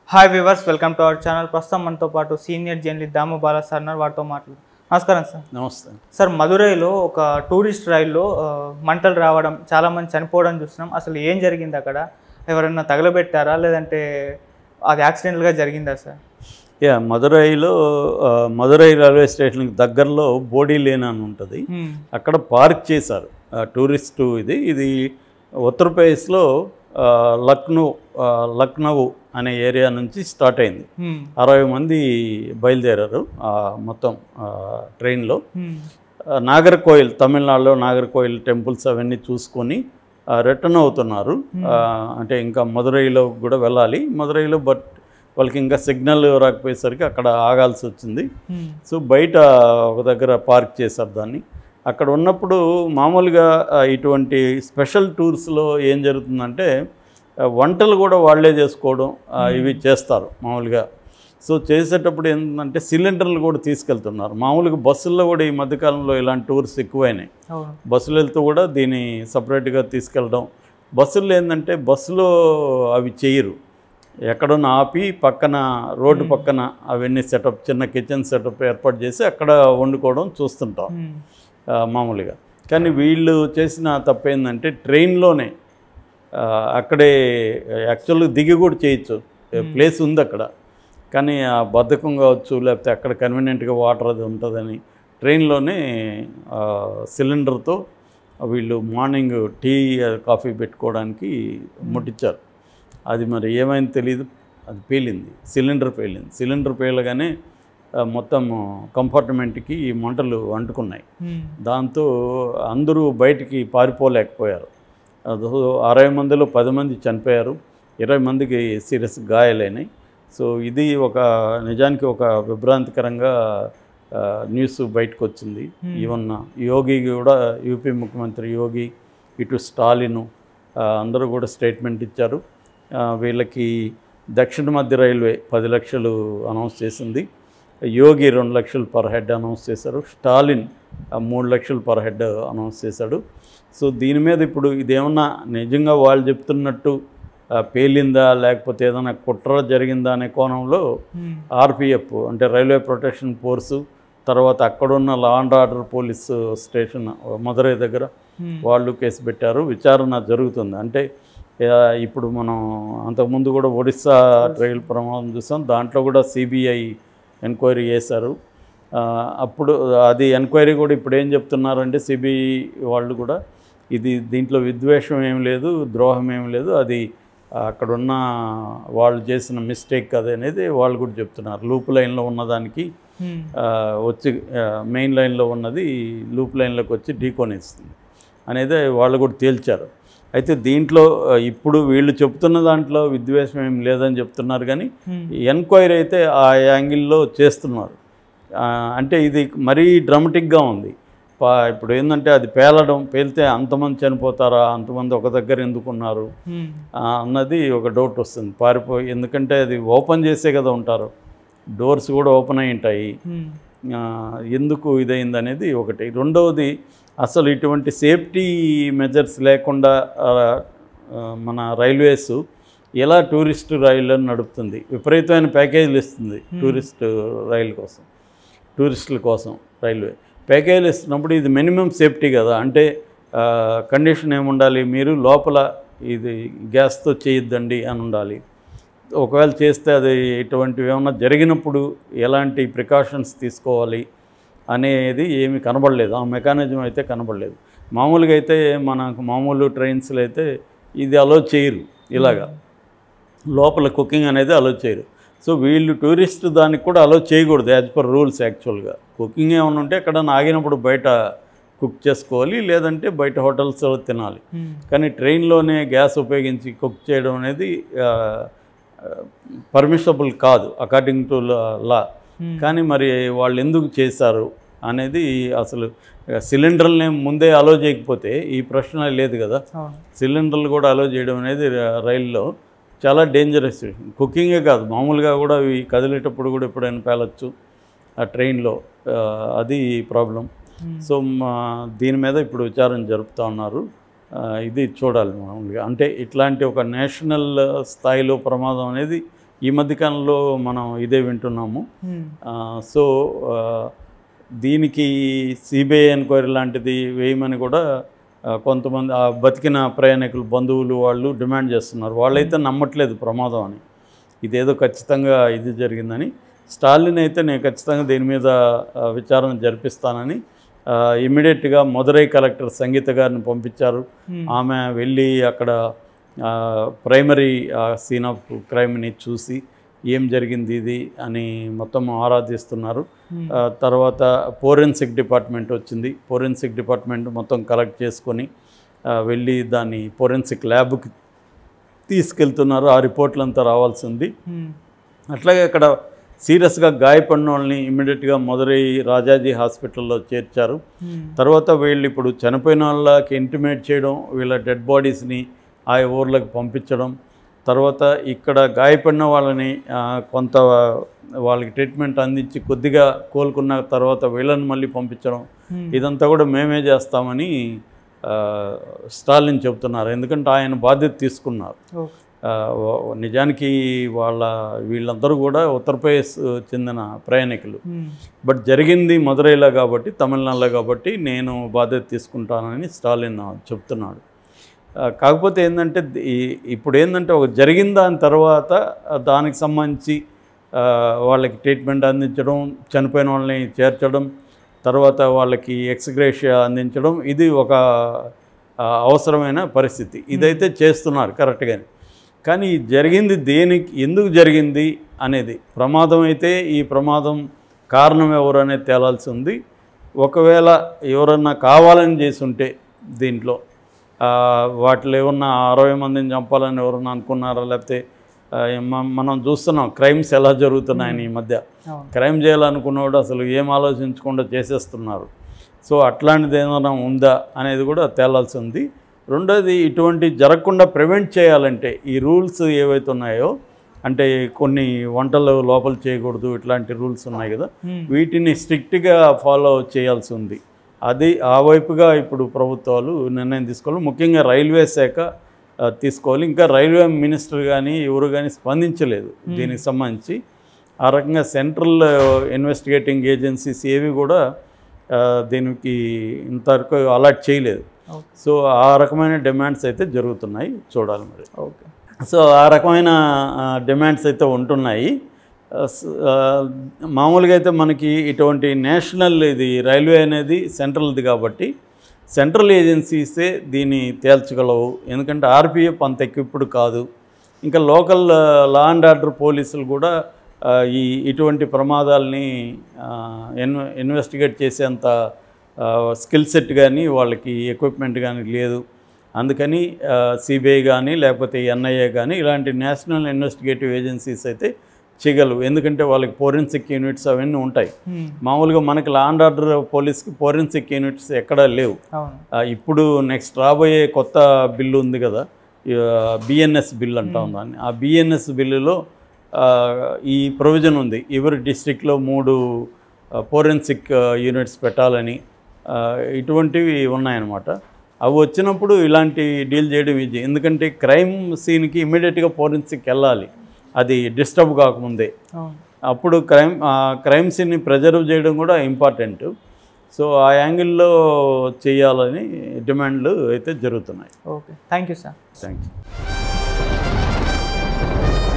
Hi viewers welcome to our channel ప్రస్తుతం మనతో పాటు senior journalist Damu Bala sir ఉన్నారు వారితో మాట్లాడు నమస్కారం సార్ నమస్తే సార్ మదురైలో ఒక టూరిస్ట్ రైల్లో ఆ, మంటలు రావడం చాలామంది చనిపోవడం చూస్తున్నాం అసలు ఏం జరిగింది అక్కడ ఎవరైనా తగలబెట్టారా లేదంటే అది యాక్సిడెంట్గా జరిగిందా సార్ యా మదురైలో ఆ, మదురై రైల్వే స్టేషన్కి దగ్గరలో బోడీ లేన్ అని ఉంటుంది హ్మ్. అక్కడ పార్క్ చేశారు ఆ, టూరిస్టు ఇది ఇది ఉత్తరప్రదేశ్లో ఆ, లక్నో ఆ, లక్నో అనే ఏరియా నుంచి స్టార్ట్ అయింది హ్మ్. అరవై మంది బయలుదేరారు ఆ, మొత్తం ఆ, ట్రైన్లో హ్మ్. ఆ, నాగర్కోయిల్ తమిళనాడులో నాగర్కోయిల్ టెంపుల్స్ అవన్నీ చూసుకొని రిటర్న్ అవుతున్నారు ఆ, అంటే ఇంకా మదురైలో కూడా వెళ్ళాలి మదురైలో బట్ వాళ్ళకి ఇంకా సిగ్నల్ రాకపోయేసరికి అక్కడ ఆగాల్సి వచ్చింది హ్మ్. సో బయట ఒక దగ్గర పార్క్ చేశారు దాన్ని అక్కడ ఉన్నప్పుడు మామూలుగా ఆ, ఇటువంటి స్పెషల్ టూర్స్లో ఏం జరుగుతుందంటే ఆ, వంటలు కూడా వాళ్ళే చేసుకోవడం ఆ, ఇవి చేస్తారు మామూలుగా సో చేసేటప్పుడు ఏంటంటే సిలిండర్లు కూడా తీసుకెళ్తున్నారు మామూలుగా బస్సుల్లో కూడా ఈ మధ్యకాలంలో ఇలాంటి టూర్స్ ఎక్కువైనాయి అవును బస్సులు వెళ్తూ కూడా దీన్ని సపరేట్గా తీసుకెళ్ళడం బస్సుల్లో ఏంటంటే బస్సులో అవి చేయరు ఎక్కడన్నా ఆపి పక్కన రోడ్డు పక్కన అవన్నీ సెటప్ చిన్న కిచెన్ సెటప్ ఏర్పాటు చేసి అక్కడ వండుకోవడం చూస్తుంటాం హ్మ్. ఆ, మామూలుగా కానీ వీళ్ళు చేసిన తప్పేందంటే ట్రైన్లోనే ఆ, అక్కడే యాక్చువల్గా దిగి కూడా చేయొచ్చు ప్లేస్ ఉంది అక్కడ కానీ ఆ బద్ధకం కావచ్చు లేకపోతే అక్కడ కన్వీనియంట్గా వాటర్ అది ఉంటుందని ట్రైన్లోనే ఆ, సిలిండర్తో వీళ్ళు మార్నింగ్ టీ కాఫీ పెట్టుకోవడానికి ముట్టించారు అది మరి ఏమైంది తెలియదు అది పేలింది సిలిండర్ పేలింది సిలిండర్ పేలగానే ఆ, మొత్తం కంపార్ట్మెంట్కి ఈ మంటలు అంటుకున్నాయి హ్మ్. దాంతో అందరూ బయటికి పారిపోలేకపోయారు అదో అరవై మందిలో పది మంది చనిపోయారు ఇరవై మందికి సీరియస్ గాయాలైనాయి సో ఇది ఒక నిజానికి ఒక విభ్రాంతికరంగా ఆ, న్యూస్ బయటకు వచ్చింది ఈవెన్ యోగి కూడా యూపీ ముఖ్యమంత్రి యోగి ఇటు స్టాలిన్ ఆ, అందరూ కూడా స్టేట్మెంట్ ఇచ్చారు ఆ, వీళ్ళకి దక్షిణ మధ్య రైల్వే పది లక్షలు అనౌన్స్ చేసింది యోగి రెండు లక్షలు పర్ హెడ్ అనౌన్స్ చేశారు స్టాలిన్ ఆ, మూడు లక్షలు పర్ హెడ్ అనౌన్స్ చేశాడు సో దీని మీద ఇప్పుడు ఇదేమన్నా నిజంగా వాళ్ళు చెప్తున్నట్టు ఆ, పేలిందా లేకపోతే ఏదైనా కుట్ర జరిగిందా అనే కోణంలో హ్మ్. ఆర్పిఎఫ్ అంటే రైల్వే ప్రొటెక్షన్ ఫోర్సు తర్వాత అక్కడున్న law and order police station Madurai దగ్గర హ్మ్. వాళ్ళు కేసు పెట్టారు విచారణ జరుగుతుంది అంటే ఆ, ఇప్పుడు మనం అంతకుముందు కూడా ఒడిస్సా రైలు ప్రమాదం చూసాం దాంట్లో కూడా సిబిఐ ఎంక్వైరీ చేశారు ఆ, అప్పుడు అది ఎంక్వైరీ కూడా ఇప్పుడు ఏం చెప్తున్నారంటే సిబిఐ వాళ్ళు కూడా ఇది దీంట్లో విద్వేషం ఏం లేదు ద్రోహం ఏం లేదు అది అక్కడున్న వాళ్ళు చేసిన మిస్టేక్ అది అనేది వాళ్ళు కూడా చెప్తున్నారు లూప్ లైన్లో ఉన్నదానికి హ్మ్. ఆ, వచ్చి మెయిన్ లైన్లో ఉన్నది లూప్ లైన్లోకి వచ్చి ఢీకొనేస్తుంది అనేది వాళ్ళు కూడా తేల్చారు అయితే దీంట్లో ఆ, ఇప్పుడు వీళ్ళు చెప్తున్న దాంట్లో విద్వేషం ఏం లేదని చెప్తున్నారు కానీ హ్మ్. ఎంక్వైరీ అయితే ఆ యాంగిల్లో చేస్తున్నారు ఆ, అంటే ఇది మరీ డ్రమటిక్గా ఉంది పా ఇప్పుడు ఏంటంటే అది పేలడం పేలితే అంతమంది చనిపోతారా అంతమంది ఒక దగ్గర ఎందుకున్నారు హ్మ్. ఆ, అన్నది ఒక డౌట్ వస్తుంది పారిపోయి ఎందుకంటే అది ఓపెన్ చేసే కదా ఉంటారు డోర్స్ కూడా ఓపెన్ అయి ఉంటాయి హ్మ్. ఆ, ఎందుకు ఇదైంది అనేది ఒకటి రెండవది అసలు ఇటువంటి సేఫ్టీ మెజర్స్ లేకుండా ఆ, ఆ, మన రైల్వేస్ ఎలా టూరిస్ట్ రైళ్ళను నడుపుతుంది విపరీతమైన ప్యాకేజీలు ఇస్తుంది టూరిస్ట్ రైలు కోసం టూరిస్టుల కోసం రైల్వే ప్యాకేజీలు ఇస్తున్నప్పుడు ఇది మినిమం సేఫ్టీ కదా అంటే ఆ, కండిషన్ ఏముండాలి మీరు లోపల ఇది గ్యాస్తో చేయొద్దండి అని ఉండాలి ఒకవేళ చేస్తే అది ఇటువంటివి ఏమన్నా జరిగినప్పుడు ఎలాంటి ప్రికాషన్స్ తీసుకోవాలి అనేది ఏమీ కనబడలేదు ఆ మెకానిజం అయితే కనబడలేదు మామూలుగా అయితే మనకు మామూలు ట్రైన్స్లో అయితే ఇది అలో చేయరు ఇలాగా లోపల కుకింగ్ అనేది అలో చేయరు సో వీళ్ళు టూరిస్ట్ దానికి కూడా అలో చేయకూడదు యాజ్ పర్ రూల్స్ యాక్చువల్గా కుకింగ్ ఏమైనా ఉంటే ఎక్కడన్నా ఆగినప్పుడు బయట కుక్ చేసుకోవాలి లేదంటే బయట హోటల్స్లో తినాలి హ్మ్. కానీ ట్రైన్లోనే గ్యాస్ ఉపయోగించి కుక్ చేయడం అనేది పర్మిషబుల్ కాదు అకార్డింగ్ టు లా Hmm. కానీ మరి వాళ్ళు ఎందుకు చేశారు అనేది అసలు సిలిండర్ని ముందే అలో చేయకపోతే ఈ ప్రశ్న లేదు కదా అవును సిలిండర్లు కూడా అలో చేయడం అనేది ర- రైల్లో చాలా డేంజరస్ కుకింగే కాదు మామూలుగా కూడా ఇవి కదిలేటప్పుడు కూడా ఎప్పుడైనా పేలొచ్చు ఆ ట్రైన్లో ఆ, అది ప్రాబ్లం హ్మ్. సో మా దీని మీద ఇప్పుడు విచారణ జరుపుతూ ఉన్నారు ఆ, ఇది చూడాలి మామూలుగా అంటే ఇట్లాంటి ఒక నేషనల్ స్థాయిలో ప్రమాదం అనేది ఈ మధ్యకాలంలో మనం ఇదే వింటున్నాము మ్మ్. ఆ, సో ఆ, దీనికి సిబిఐ ఎంక్వైరీ లాంటిది వేయమని కూడా ఆ, కొంతమంది ఆ బతికిన ప్రయాణికులు బంధువులు వాళ్ళు డిమాండ్ చేస్తున్నారు వాళ్ళైతే నమ్మట్లేదు ప్రమాదం అని ఇదేదో ఖచ్చితంగా ఇది జరిగిందని స్టాలిన్ అయితే నేను ఖచ్చితంగా దీని మీద ఆ, విచారణ జరిపిస్తానని ఇమ్మీడియట్గా మదురై కలెక్టర్ సంగీత గారిని పంపించారు మ్మ్. ఆమె వెళ్ళి అక్కడ ఆ, ప్రైమరీ ఆ, సీన్ ఆఫ్ క్రైమ్ని చూసి ఏం జరిగింది ఇది అని మొత్తం ఆరాధిస్తున్నారు మ్మ్. ఆ, తర్వాత ఫోరెన్సిక్ డిపార్ట్మెంట్ వచ్చింది ఫోరెన్సిక్ డిపార్ట్మెంట్ మొత్తం కలెక్ట్ చేసుకొని ఆ, వెళ్ళి దాన్ని ఫోరెన్సిక్ ల్యాబ్కి తీసుకెళ్తున్నారు ఆ రిపోర్ట్లంతా రావాల్సి ఉంది మ్మ్. అట్లాగే అక్కడ సీరియస్గా గాయపడిన వాళ్ళని ఇమ్మీడియట్గా మదురై రాజాజీ హాస్పిటల్లో చేర్చారు మ్మ్. తర్వాత వీళ్ళు ఇప్పుడు చనిపోయిన వాళ్ళకి ఇంటిమేట్ చేయడం వీళ్ళ డెడ్ బాడీస్ని ఆ ఊర్లకు పంపించడం తర్వాత ఇక్కడ గాయపడిన వాళ్ళని ఆ, కొంత వాళ్ళకి ట్రీట్మెంట్ అందించి కొద్దిగా కోలుకున్న తర్వాత వీళ్ళని మళ్ళీ పంపించడం మ్మ్. ఇదంతా కూడా మేమే చేస్తామని ఆ, స్టాలిన్ చెబుతున్నారు ఎందుకంటే ఆయన బాధ్యత తీసుకున్నారు ఓకే. ఆ, వ- నిజానికి వాళ్ళ వీళ్ళందరూ కూడా ఉత్తరప్రదేశ్ చెందిన ప్రయాణికులు మ్మ్. బట్ జరిగింది మదురైలో కాబట్టి తమిళనాడులో కాబట్టి నేను బాధ్యత తీసుకుంటానని స్టాలిన్ చెప్తున్నాడు ఆ, కాకపోతే ఏంటంటే ఈ- ఇప్పుడు ఏంటంటే ఒక జరిగిన దాని తర్వాత ఆ, దానికి సంబంధించి ఆ, వాళ్ళకి ట్రీట్మెంట్ అందించడం చనిపోయిన వాళ్ళని చేర్చడం తర్వాత వాళ్ళకి ఎక్స్గ్రేషియా అందించడం ఇది ఒక ఆ, అవసరమైన పరిస్థితి ఇదైతే చేస్తున్నారు కరెక్ట్గానే కానీ ఈ జరిగింది దేనికి ఎందుకు జరిగింది అనేది ప్రమాదం అయితే ఈ ప్రమాదం కారణం ఎవరు అనేది తేలాల్సి ఉంది ఒకవేళ ఎవరన్నా కావాలని చేసి ఉంటే దీంట్లో ఆ, వాటిలో ఏమన్నా అరవై మందిని చంపాలని ఎవరన్నా అనుకున్నారా లేకపోతే ఆ, మ- మనం చూస్తున్నాం క్రైమ్స్ ఎలా జరుగుతున్నాయని ఈ మధ్య అవును క్రైమ్ చేయాలనుకున్నవాడు అసలు ఏం ఆలోచించకుండా చేసేస్తున్నారు సో అట్లాంటిది ఏమైనా ఉందా అనేది కూడా తేలాల్సి ఉంది రెండోది ఇటువంటి జరగకుండా ప్రివెంట్ చేయాలంటే ఈ రూల్స్ ఏవైతే ఉన్నాయో అంటే కొన్ని వంటలు లోపల చేయకూడదు ఇట్లాంటి రూల్స్ ఉన్నాయి కదా మ్మ్. వీటిని స్ట్రిక్ట్గా ఫాలో చేయాల్సి ఉంది అది ఆ వైపుగా ఇప్పుడు ప్రభుత్వాలు నిర్ణయం తీసుకోవాలి ముఖ్యంగా రైల్వే శాఖ ఆ, తీసుకోవాలి ఇంకా రైల్వే మినిస్టర్ కానీ ఎవరు కానీ స్పందించలేదు దీనికి సంబంధించి ఆ రకంగా సెంట్రల్ ఇన్వెస్టిగేటింగ్ ఏజెన్సీస్ ఏవి కూడా ఆ, దీనికి ఇంతవరకు అలర్ట్ చేయలేదు ఓకే సో ఆ రకమైన డిమాండ్స్ అయితే జరుగుతున్నాయి చూడాలి మరి ఓకే సో ఆ రకమైన ఆ, డిమాండ్స్ అయితే ఉంటున్నాయి ఆ, స- ఆ, మామూలుగా అయితే మనకి ఇటువంటి నేషనల్ ఇది రైల్వే అనేది సెంట్రల్ది కాబట్టి సెంట్రల్ ఏజెన్సీసే దీన్ని తేల్చగలవు ఎందుకంటే ఆర్పిఎఫ్ అంత ఎక్విప్డ్ కాదు ఇంకా లోకల్ లా అండ్ ఆర్డర్ పోలీసులు కూడా ఆ, ఈ ఇటువంటి ప్రమాదాలని ఆ, ఇన్ ఇన్వెస్టిగేట్ చేసేంత స్కిల్ సెట్ కానీ వాళ్ళకి ఎక్విప్మెంట్ కానీ లేదు అందుకని సిబిఐ కానీ లేకపోతే ఎన్ఐఏ కానీ ఇలాంటి నేషనల్ ఇన్వెస్టిగేటివ్ ఏజెన్సీస్ అయితే చేయగలవు ఎందుకంటే వాళ్ళకి ఫోరెన్సిక్ యూనిట్స్ అవన్నీ ఉంటాయి మ్మ్. మామూలుగా మనకి లా అండ్ ఆర్డర్ పోలీస్కి ఫోరెన్సిక్ యూనిట్స్ ఎక్కడా లేవు అవును ఆ, ఇప్పుడు నెక్స్ట్ రాబోయే కొత్త బిల్లు ఉంది కదా బిఎన్ఎస్ బిల్ అంటాం దాన్ని ఆ బిఎన్ఎస్ బిల్లులో ఆ, ఈ ప్రొవిజన్ ఉంది ఎవరి డిస్ట్రిక్ట్లో మూడు ఫోరెన్సిక్ యూనిట్స్ పెట్టాలని ఆ, ఇటువంటివి ఉన్నాయన్నమాట అవి వచ్చినప్పుడు ఇలాంటి డీల్ చేయడం ఈజీ ఎందుకంటే క్రైమ్ సీన్కి ఇమ్మీడియట్గా ఫోరెన్సిక్ వెళ్ళాలి అది డిస్టర్బ్ కాకముందే అవును అప్పుడు క్రైమ్ ఆ క్రైమ్ సీన్ని ప్రిజర్వ్ చేయడం కూడా ఇంపార్టెంట్ సో ఆ యాంగిల్లో చేయాలని డిమాండ్లు అయితే జరుగుతున్నాయి okay thank you sir thank you